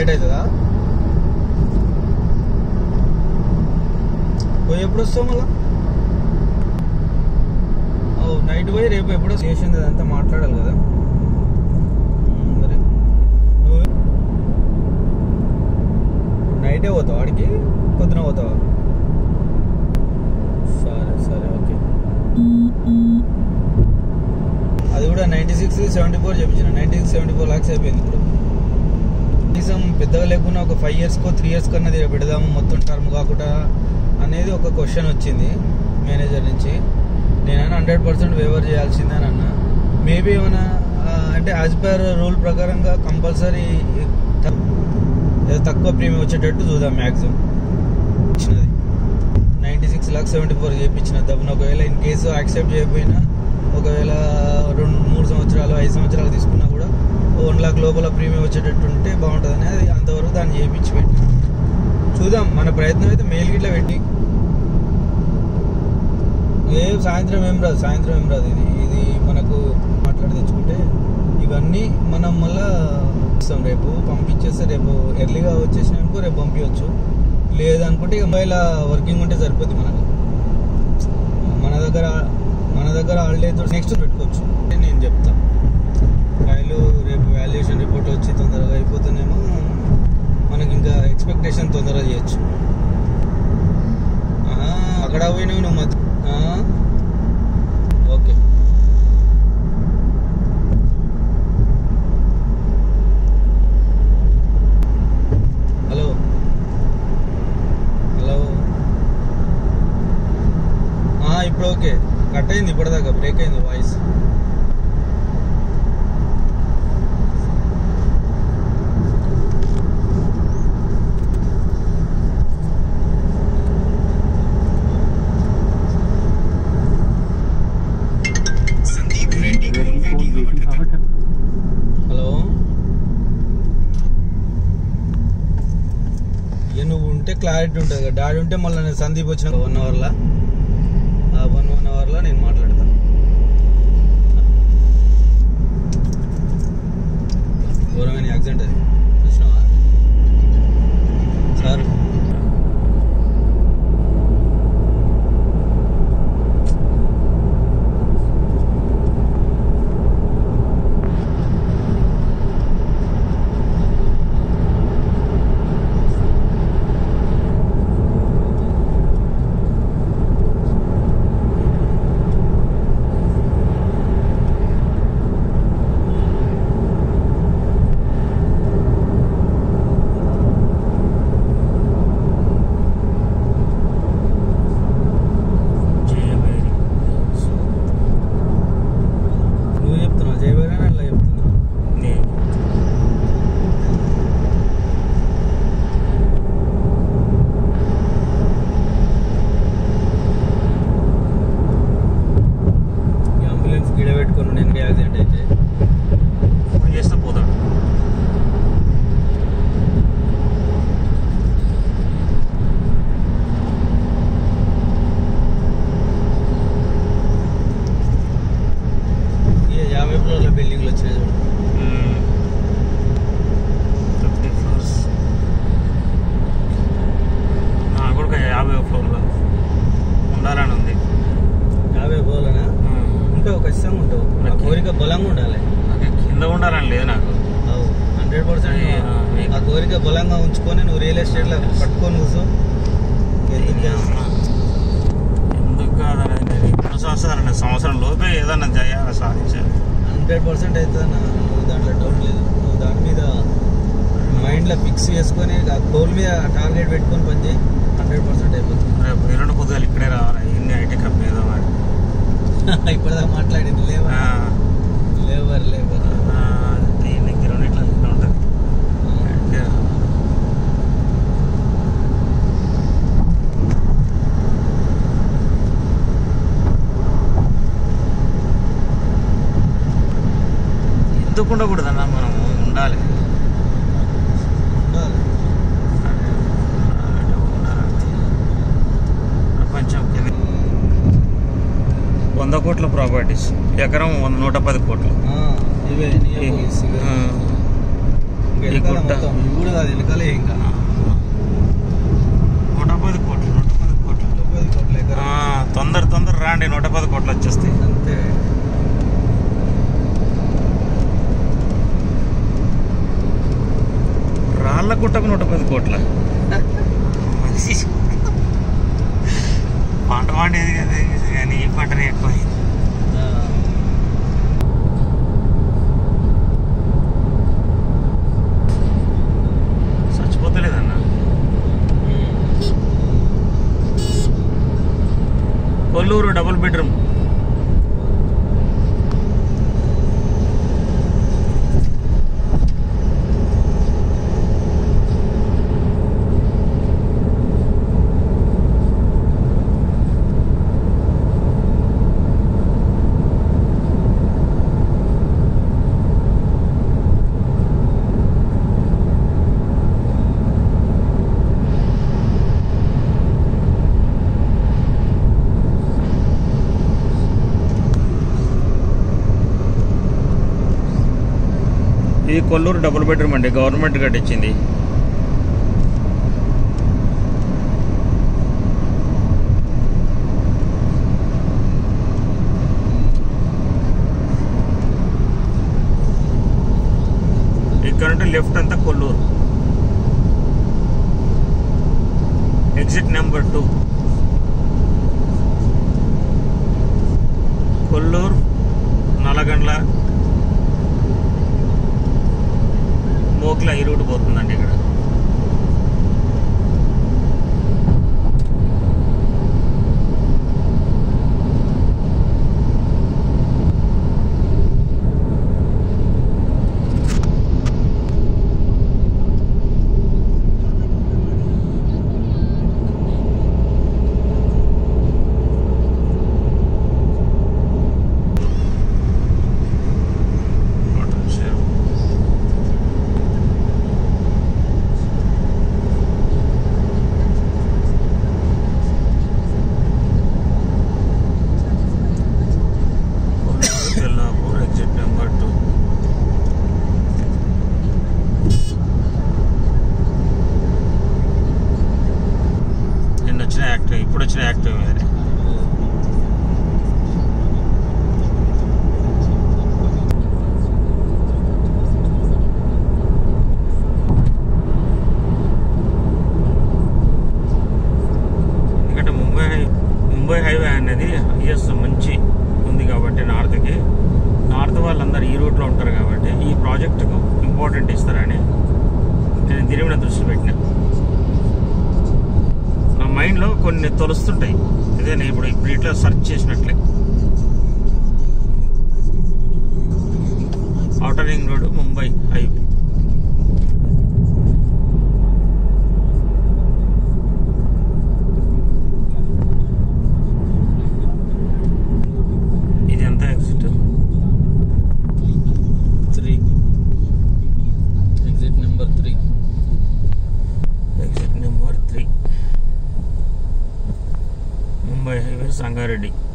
Late అవుతుందా పోయి ఎప్పుడు వస్తావు మళ్ళా ఓ నైట్ పోయి రేపు ఎప్పుడు స్టేషన్ అదంతా మాట్లాడాలి కదా ఉమ్, మరి నువ్వు నైటే పోతావు ఆడికి పొద్దున పోతావా సరే సరే ఓకే అది కూడా నైంటీ సిక్స్ సెవెంటీ ఫోర్ చెప్పించిన ninety six seventy four lakhs అయిపోయింది ఇప్పుడు కనీసం పెద్దగా లేకుండా ఒక ఫైవ్ ఇయర్స్కో త్రీ ఇయర్స్ కన్నా దీన్ని పెడదాము మొత్తం టర్మ్ కాకుండా అనేది ఒక క్వశ్చన్ వచ్చింది మేనేజర్ నుంచి నేనైనా హండ్రెడ్ పర్సెంట్ వేవర్ చేయాల్సిందే అని అన్నా మేబీ ఏమైనా ఆ, అంటే యాజ్ పర్ రూల్ ప్రకారంగా కంపల్సరీ ఏదో తక్కువ ప్రీమియం వచ్చేటట్టు చూద్దాం మ్యాక్సిమం ఇచ్చినది ninety six lakhs seventy four చేయించిన దబ్బున ఒకవేళ ఇన్ కేసు యాక్సెప్ట్ చేయకపోయినా ఒకవేళ రెండు మూడు సంవత్సరాలు ఐదు సంవత్సరాలు తీసుకున్నా కూడా వన్ లాక్ లోపల ప్రీమియం వచ్చేటట్టు ఉంటే బాగుంటుంది అది అంతవరకు దాన్ని చేయించి పెట్టి చూద్దాం మన ప్రయత్నం అయితే మెయిల్ గిట్లా పెట్టి ఏ సాయంత్రం ఏం రాదు సాయంత్రం ఏం రాదు ఇది ఇది మనకు మాట్లాడి తెచ్చుకుంటే ఇవన్నీ మనం మళ్ళా ఇస్తాం రేపు పంపించేస్తే రేపు ఎర్లీగా వచ్చేసిన అనుకో రేపు పంపించవచ్చు లేదనుకుంటే ఇక మొబైల్ వర్కింగ్ ఉంటే సరిపోద్ది మనకు మన దగ్గర మన దగ్గర హాలిడే నెక్స్ట్ పెట్టుకోవచ్చు అని నేను చెప్తా ఫైలు రేపు వాల్యుయేషన్ రిపోర్ట్ వచ్చి తొందరగా అయిపోతేనేమో మనకి ఇంకా ఎక్స్పెక్టేషన్ తొందరగా చేయొచ్చు ఆహా, అక్కడ పోయినావు నువ్వు మధ్య ఆ? ఓకే హలో హలో ఆ, ఇప్పుడు ఓకే కట్ అయింది ఇప్పటిదాకా బ్రేక్ అయింది వాయిస్ హలో ఇక నువ్వు ఉంటే క్లారిటీ ఉంటుంది కదా డాడీ ఉంటే మళ్ళీ నేను సందీప్ వచ్చిన వన్ అవర్లా ఆ వన్ వన్ అవర్లో నేను మాట్లాడతాను ఘోరమైన యాక్సిడెంట్ అది చూసినావా సార్ నువ్వు చెప్తున్నావు జయబేరా అట్లా చెప్తున్నావు ఈ అంబులెన్స్ గిడ పెట్టుకుని నేను యాక్సిడెంట్ అయితే ఫోన్ చేస్తే పోతాడు ఈ యాభై ఫ్లోర్ల బిల్డింగ్లు వచ్చినాయి చూడు ఫిఫ్టీ ఫ్లోర్స్ నా కూడా యాభై ఫ్లోర్లో ఉండాలని ఉంది యాభై ఫ్లోర్లనా ఉంటావు ఖచ్చితంగా ఉంటావు ఆ కోరిక బలంగా ఉండాలి నాకు కింద ఉండాలని లేదు నాకు హండ్రెడ్ పర్సెంట్ అయ్యి, ఆ, మీకు- ఆ కోరిక బలంగా ఉంచుకొని నువ్వు రియల్ ఎస్టేట్లో పట్టుకొని కూర్చో ఎందుకు చేస్తావు? ఎందుకు కాదనేది నేను ఎన్నో సంవత్సరాలు నేను సంవత్సరం లోపే ఏదన్నా చేయాలి సాధించాలి హండ్రెడ్ పర్సెంట్ అయితే నువ్వు దాంట్లో డౌట్ లేదు నువ్వు దాని మీద మైండ్లో ఫిక్స్ చేసుకొని ఆ గోల్ మీద టార్గెట్ పెట్టుకొని పని చేయి హండ్రెడ్ పర్సెంట్ అయిపోతుంది రేపు ఎల్లుండి పొద్దుగాలు ఇక్కడే రావాలి ఎన్ని ఐటీ కంపెనీ ఏదో మరి ఇప్పటిదాకా మాట్లాడింది లేవర్ ఆ, లేవర్ లేవర్ ఆ, దీనికి రెండిట్లో ఇట్లా ఉంటుంది అంటే ఎందుకు ఉండకూడదన్నా మనం ఉండాలి ఉండాలి ప్రపంచం కింద- వంద కోట్ల ప్రాపర్టీస్ ఎకరం వంద నూట పది కోట్లు ఆ, ఇవే నియర్ పోలీస్ ఇవే. ఆ. ఇంకా ఈ వెనకాల గుట్ట. మొత్తం ఇవి కూడా కాదు వెనకాలే ఇంకా నూట పది కోట్లు నూట పది కోట్లు ముప్పై కోట్ల ఎకరం ఆ, తొందర తొందర రాండి నూట పది కోట్లు వచ్చేస్తాయి అంతే రాళ్ళ గుట్టకు నూట పది కోట్ల పంట పండేది కదా కానీ ఈ పంటనే ఎక్కువ అయింది. ఆ. చచ్చిపోతలేదన్న కొల్లూరు డబుల్ బెడ్రూమ్ ఇది కొల్లూరు డబుల్ బెడ్రూమ్ అండి గవర్నమెంట్ కట్టించింది ఇక్కడ నుండి లెఫ్ట్ అంతా Kollur exit number two Kollur Nallagandla Mokila ఈ రూట్ పోతుందండి ఇక్కడ చెల్లాపూర్ ఎగ్జిట్ నెంబర్ టూ నిన్న వచ్చిన యాక్టివ్ ఇప్పుడు వచ్చిన యాక్టివ్ వేరే ఎందుకంటే ముంబై ముంబై హైవే అనేది హైయెస్ట్ మంచి ఉంది కాబట్టి నార్త్కి నార్త్ వాళ్ళందరూ ఈ రూట్లో ఉంటారు కాబట్టి ఈ ప్రాజెక్టుకు ఇంపార్టెంట్ ఇస్తారని నేను దీని మీద దృష్టి పెట్టిన నా మైండ్లో కొన్ని తొలుస్తుంటాయి ఇదే నేను ఇప్పుడు ఇప్పుడు ఇట్లా సెర్చ్ చేసినట్లే outer ring road Mumbai highway ఇది ఎంత exit three exit number three exit number three Mumbai highway Sangareddy